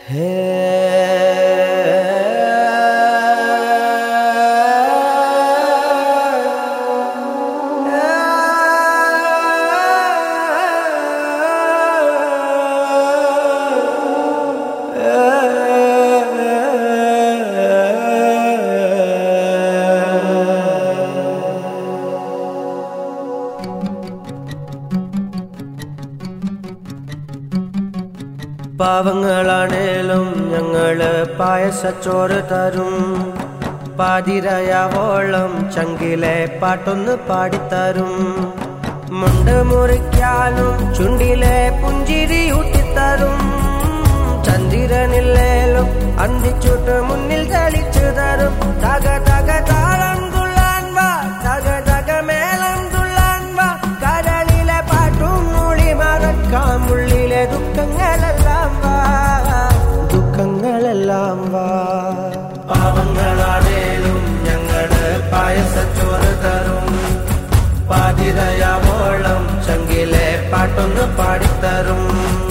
പാവങ്ങളാണേലും ഞങ്ങള് പായസച്ചോറ് തരും പാതിരയാവോളം ചങ്കിലെ പാട്ടൊന്ന് പാടിത്തരും മുണ്ട് മുറിക്കാനും ചുണ്ടിലെ പുഞ്ചിരി ഊട്ടിത്തരും ചന്ദ്രനില്ലേലും അന്തിച്ചുട്ട് മുന്നിൽ തെളിച്ചു തരും തക തക താളം തുള്ളാൻ വാ തക തക മേളം തുള്ളാൻ വാ കരളിലെ പാട്ടും മൂളി മറക്കാം ഉള്ളിലെ ദുഃഖങ്ങളെല്ലാം വാ ദുഃഖങ്ങളെല്ലാം വാ പാവങ്ങളാണേലും ഞങ്ങള് പായസച്ചോറ് തരും പാതിരയാവോളം ചങ്കിലെ പാട്ടൊന്ന് പാടിത്തരും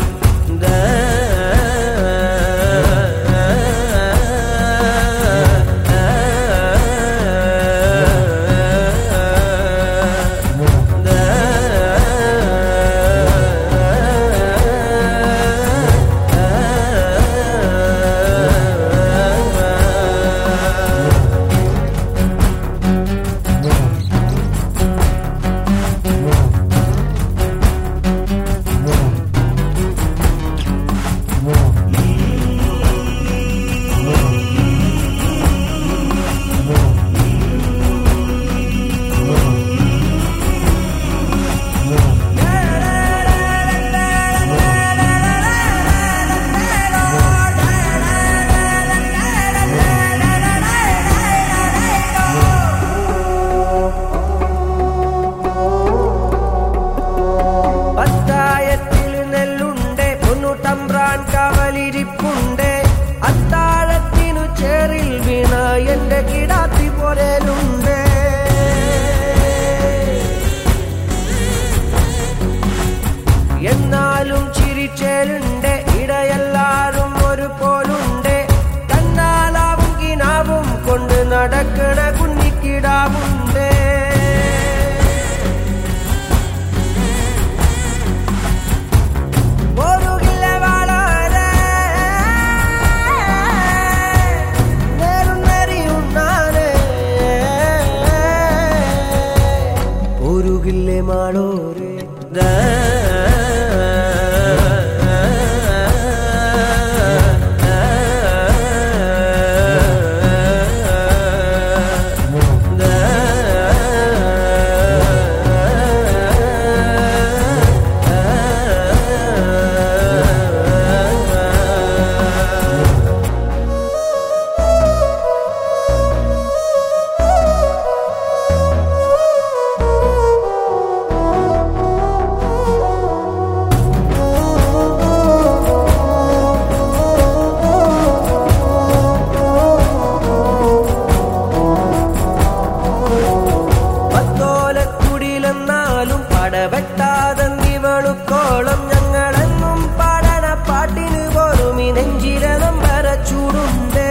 പത്തായത്തിൽ നെല്ലുണ്ട് പൊന്നു തമ്പ്രാൻ കാവലിരിപ്പുണ്ട് അത്താഴത്തിനു ചേറിൽ വീണ എന്റെ കിടാത്തി പോരലുണ്ട് എന്നാലും ചിരിച്ചേലുണ്ട് ഇടയെല്ലാരും ഒരു പോലുണ്ട് കണ്ണാലാവും കിനാവും കൊണ്ട് നടക്കണ കുഞ്ഞിക്കിടാവുണ്ട് പോരുകില്ല വളരെ നേരും നെറിയുണ്ണാനെ പോരുകില്ലേ മാളോരെ പത്തോലക്കുടിലെന്നാലും പടവെട്ടാതന്തി വെളുക്കോളം ഞങ്ങളെന്നും പാടണ പാട്ടിന് പോലും ഈ നെഞ്ചിര നമ്പര ചൂടുണ്ട്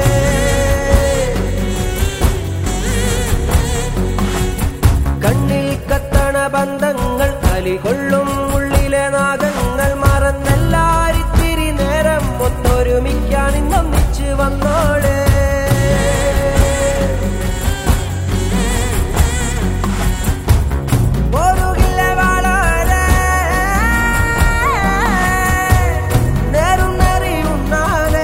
കണ്ണിൽ കത്തണ ബന്ധങ്ങൾ കലികൊള്ളും ഉള്ളിലെ നാഗങ്ങൾ മറന്നെല്ലാരിത്തിരി നേരം ഒത്തൊരുമിക്കാൻ ഇന്നൊന്നിച്ച് വന്നോളേ പോരുകില്ല വളരെ നേരും നെറിയുണ്ണാനെ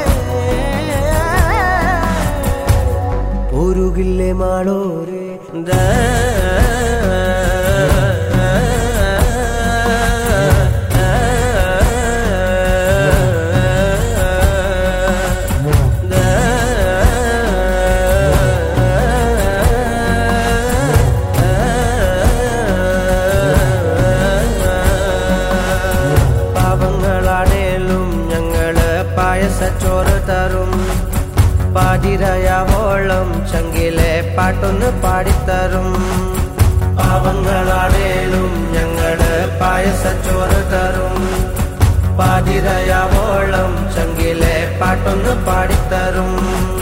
പോരുകില്ലേ മാളോരെ പാവങ്ങളാണേലും ഞങ്ങള് പായസച്ചോറ് തരും പാതിരയാവോളം ചങ്കിലെ പാട്ടൊന്ന് പാടിത്തരും പാവങ്ങളാണേലും ഞങ്ങള് പായസച്ചോറ് തരും പാതിരയാവോളം ചങ്കിലെ പാട്ടൊന്ന് പാടിത്തരും